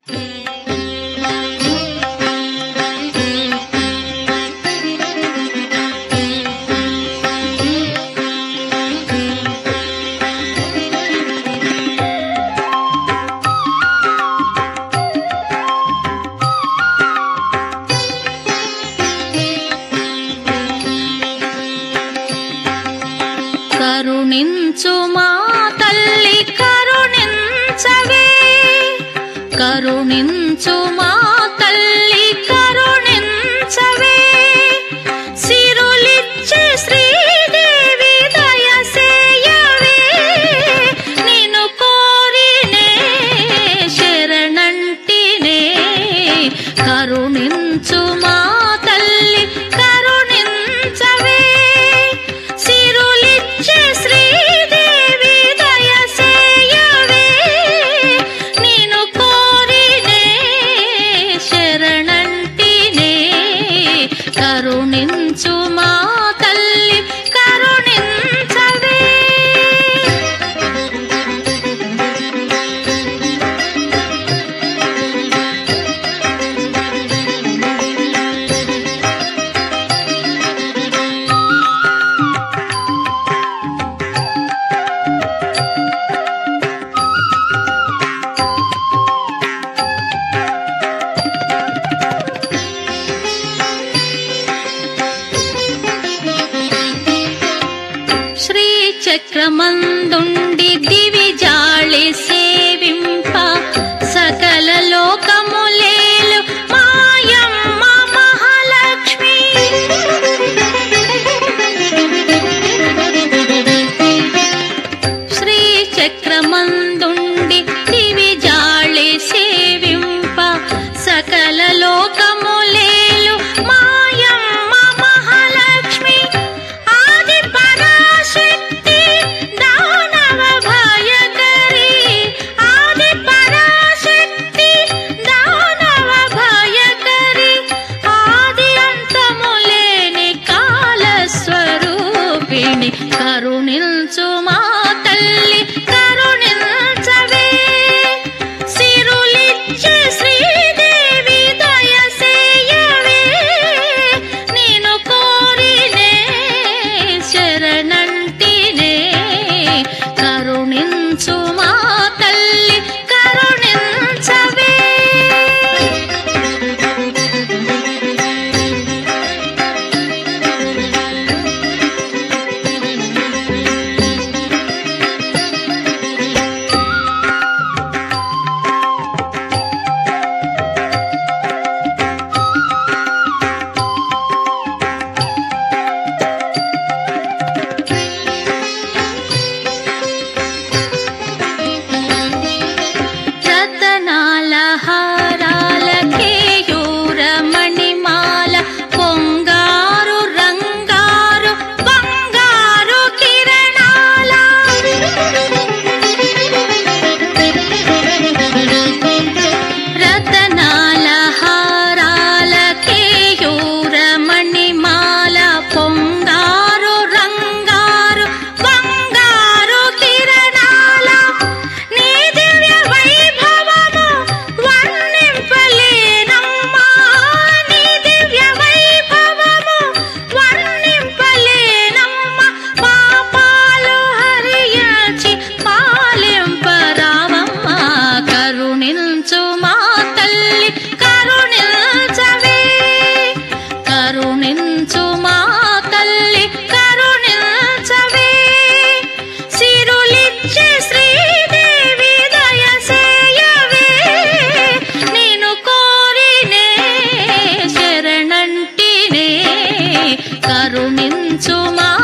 కరుణించు మా తల్లి కరుణించవే కరుణించు మా తల్లి కరుణించవే సిరులిచ్చే శ్రీదేవి దయసేయవే నిన్ను కోరినే శరణంటినే కరుణించు మా తల్లి కరుణించవే సిరులిచ్చే శ్రీదేవి దయసేయవే నిన్ను కోరినే శరణంటినే కరుణించు మా తల్లి కరుణించవే శ్రీచక్రమందుండి దివిజాళి సేవింప సకల లోకములేలు మాయమ్మ మహాలక్ష్మి శ్రీచక్రమందుండి దివిజాళి సేవింప సకల లోకములేలు మాయమ్మ మహాలక్ష్మి ఆది పరాశక్తి దానవ భయకరి ఆది పరాశక్తి దానవ భయకరి ఆది అంతములేని కాల స్వరూపిణి కరుణించు మా తల్లి కరుణించవే సిరులిచ్చే శ్రీదేవి దయసేయవే నేను కోరినే శరణంటినే కరుణించు మా తల్లి కరుణించవే రతనాల హారాల కేయూర మణిమాల పొంగారు రంగారు బంగారు కిరణాల రతనాల హారాల కేయూర మణిమాల పొంగారు రంగారు బంగారు కిరణాల నీ దివ్య వైభవము వర్ణింపలేనమ్మా నీ దివ్య వైభవము వర్ణింపలేనమ్మా పాపాలు హరించి పాలింపరావమ్మా కరుణించు మా తల్లి కరుణించవే కరుణించు మా తల్లి కరుణించవే సిరులిచ్చే శ్రీదేవి దయసేయవే నేను కోరినే శరణంటినే కరుణించు మా